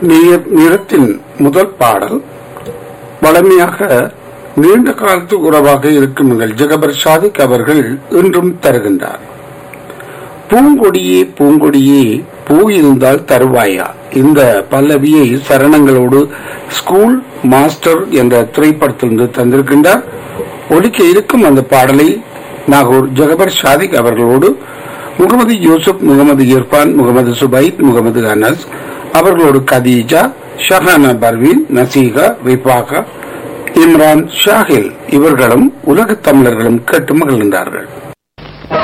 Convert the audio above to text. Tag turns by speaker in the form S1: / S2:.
S1: நீர் நிறத்தின் முதல் பாடல் வளமையாக நீண்ட காலத்து உறவாக இருக்கும் எங்கள் ஜெகபர் சாதிக் அவர்கள் இன்றும் தருகின்றார் பூங்கொடியே பூங்கொடியே பூ இருந்தால் தருவாயா இந்த பல்லவியை சரணங்களோடு ஸ்கூல் மாஸ்டர் என்ற திரைப்படத்திலிருந்து தந்திருக்கின்றார் ஒலிக்க இருக்கும் அந்த பாடலை நாகூர் ஜெகபர் ஷாதிக் அவர்களோடு முகமது யூசுப் முகமது இர்பான் முகமது சுபைத் முகமது அனஸ் அவர்களோடு கதீஜா ஷஹானா பர்வீன் நசீகா ரிபாகா இம்ரான் ஷாஹில் இவர்களும் உலகத் தமிழர்களும் கேட்டு மகிழ்கின்றார்கள்